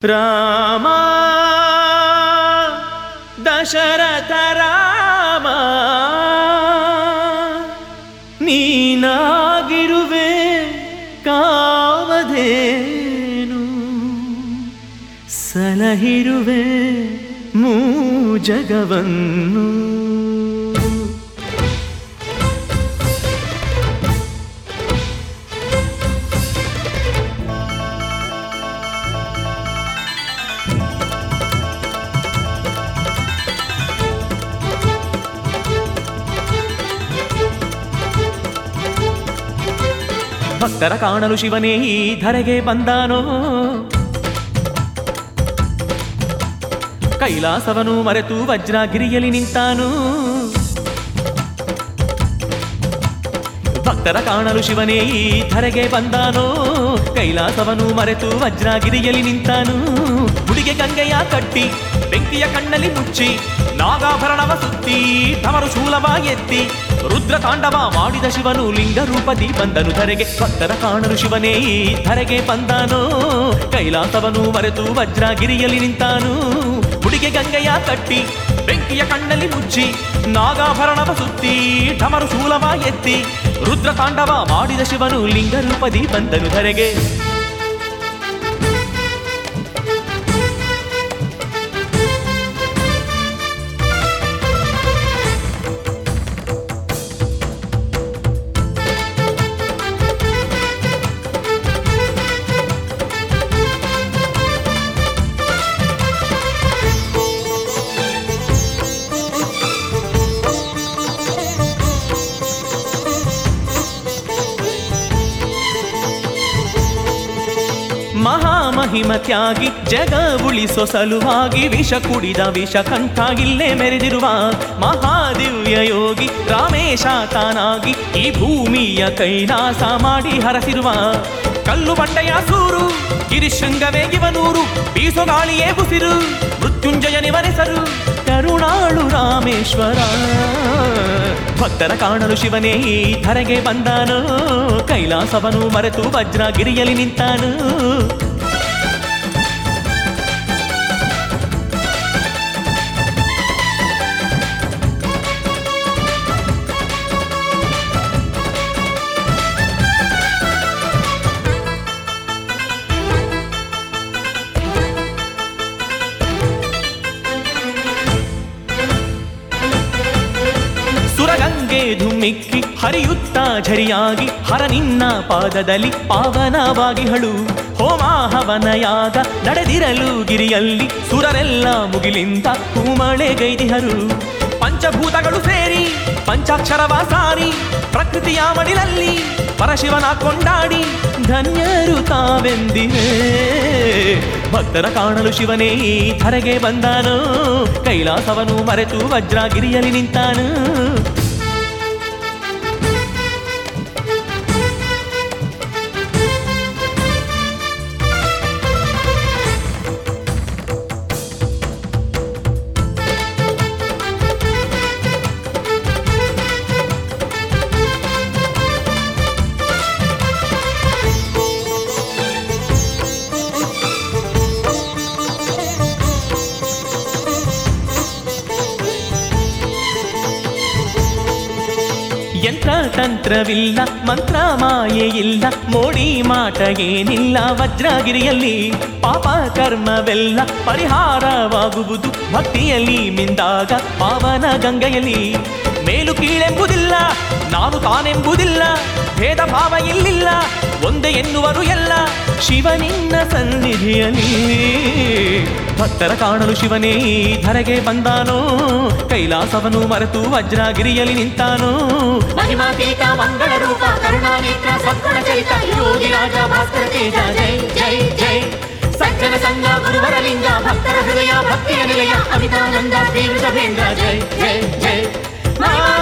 ರಾಮ ದಶರಥ ರಾಮ ನೀನಾಗಿರುವೆ ಕಾಮಧೇನು ಸಲಹಿರುವೆ ಮೂ ಜಗವನ್ನು ಭಕ್ತರ ಕಾಣಲು ಶಿವನೇ ಈ ಧರೆಗೆ ಬಂದಾನೋ ಕೈಲಾಸವನು ಮರೆತು ವಜ್ರಗಿರಿಯಲಿ ನಿಂತಾನು ಭಕ್ತರ ಕಾಣಲು ಶಿವನೇ ಈ ಧರೆಗೆ ಬಂದಾನೋ ಕೈಲಾಸವನು ಮರೆತು ವಜ್ರಗಿರಿಯಲಿ ನಿಂತಾನು ಹುಡುಗೆ ಗಂಗೆಯ ಕಟ್ಟಿ ಬೆಂಕಿಯ ಕಣ್ಣಲ್ಲಿ ಮುಚ್ಚಿ ನಾಗಾಭರಣವ ಸುತ್ತಿ ತಮರು ಶೂಲವ ಎತ್ತಿ ರುದ್ರ ತಾಂಡವ ಮಾಡಿದ ಶಿವನು ಲಿಂಗ ರೂಪದಿ ಬಂದನು ಧರೆಗೆ ಭಕ್ತರ ಕಾಣಲು ಶಿವನೇ ಈ ಧರೆಗೆ ಬಂದಾನೋ ಕೈಲಾಸವನು ಮರೆತು ವಜ್ರಗಿರಿಯಲಿ ನಿಂತಾನು ಹುಡುಗೆ ಗಂಗೆಯ ಕಟ್ಟಿ ಬೆಂಕಿಯ ಕಣ್ಣಲ್ಲಿ ಮುಚ್ಚಿ ನಾಗಾಭರಣವ ಸುತ್ತಿ ಢಮರು ಶೂಲವ ಎತ್ತಿ ರುದ್ರ ತಾಂಡವ ಮಾಡಿದ ಶಿವನು ಲಿಂಗ ರೂಪದಿ ಬಂದನು ಧರೆಗೆ ಮಹಾಮಹಿಮ ತ್ಯಾಗಿ ಜಗ ಉಳಿಸೋ ಸಲುವಾಗಿ ವಿಷ ಕುಡಿದ ವಿಷ ಕಂಠ ಇಲ್ಲೇ ಮೆರೆದಿರುವ ಮಹಾದಿವ್ಯ ಯೋಗಿ ರಾಮೇಶ ತಾನಾಗಿ ಈ ಭೂಮಿಯ ಕೈಲಾಸ ಮಾಡಿ ಹರಸಿರುವ ಕಲ್ಲು ಬಂಡೆಯ ಸೂರು ಗಿರಿಶೃಂಗವೇ ಇವನೂರು ಬೀಸೋ ಗಾಳಿಯೇ ಉಸಿರು ಮೃತ್ಯುಂಜಯನಿವನೆಸರು ಕರುಣಾಳು ರಾಮೇಶ್ವರ ಭಕ್ತರ ಕಾಣಲು ಶಿವನೇ ಈ ಧರೆಗೆ ಬಂದಾನು ಕೈಲಾಸವನು ಮರೆತು ವಜ್ರಗಿರಿಯಲಿ ನಿಂತಾನು ಸುರಗಂಗೆ ಧುಮ್ಮಿಕ್ಕಿ ಹರಿಯುತ್ತಾ ಝರಿಯಾಗಿ ಹರ ನಿನ್ನ ಪಾದದಲ್ಲಿ ಪಾವನವಾಗಿ ಹಳು ಹೋಮ ಹವನ ಯಾಗ ನಡೆದಿರಲು ಗಿರಿಯಲ್ಲಿ ಸುರರೆಲ್ಲ ಮುಗಿಲಿಂದ ಹೂಮಳೆ ಗೈದಿಹರು ಪಂಚಭೂತಗಳು ಸೇರಿ ಪಂಚಾಕ್ಷರವ ಸಾರಿ ಪ್ರಕೃತಿಯ ಮಡಿಲಲ್ಲಿ ಪರಶಿವನ ಕೊಂಡಾಡಿ ಧನ್ಯರು ತಾವೆಂದಿವೆ ಭಕ್ತರ ಕಾಣಲು ಶಿವನೇ ಈ ಧರೆಗೆ ಬಂದಾನು ಕೈಲಾಸವನು ಮರೆತು ವಜ್ರಗಿರಿಯಲಿ ನಿಂತಾನು ಯಂತ್ರ ತಂತ್ರವಿಲ್ಲ ಮಂತ್ರ ಮಾಯೆ ಇಲ್ಲ ಮೋಡಿ ಮಾಟ ಏನಿಲ್ಲ ವಜ್ರಗಿರಿಯಲ್ಲಿ ಪಾಪ ಕರ್ಮವೆಲ್ಲ ಪರಿಹಾರವಾಗುವುದು ಭಕ್ತಿಯಲ್ಲಿ ಮಿಂದಾಗ ಪಾವನ ಗಂಗೆಯಲ್ಲಿ ಮೇಲು ಕೀಳೆಂಬುದಿಲ್ಲ ನಾನು ತಾನೆಂಬುದಿಲ್ಲ ಭೇದ ಭಾವ ಇಲ್ಲಿಲ್ಲ ಒಂದೇ ಎನ್ನುವರು ಎಲ್ಲ ಶಿವನಿನ್ನ ಸನ್ನಿಧಿಯಲ್ಲಿ ಭಕ್ತರ ಕಾಣಲು ಶಿವನೇ ಈ ಧರೆಗೆ ಬಂದಾನೋ ಕೈಲಾಸವನು ಮರೆತು ವಜ್ರಗಿರಿಯಲಿ ನಿಂತಾನೋ ಮಹಿಮಾತೀತ ಮಂಗಳ ರೂಪ ಕರುಣಾನೇತ್ರ ಸದ್ಗುಣ ಚರಿತ ಯೋಗಿ ರಾಜ ಭಾಸ್ಕರ ತೇಜ ಜೈ ಜೈ ಜೈ ಸಜ್ಜನ ಸಂಗ ಗುರುವರ ಲಿಂಗ ಭಕ್ತರ ಹೃದಯ ಭಕ್ತಿಯ ನಿಲಯ ಅಮಿತಾನಂದ ಶ್ರೀ ವೃಷಭೇಂದ್ರ ಜೈ ಜೈ ಜೈ ಮಹಿಮಾ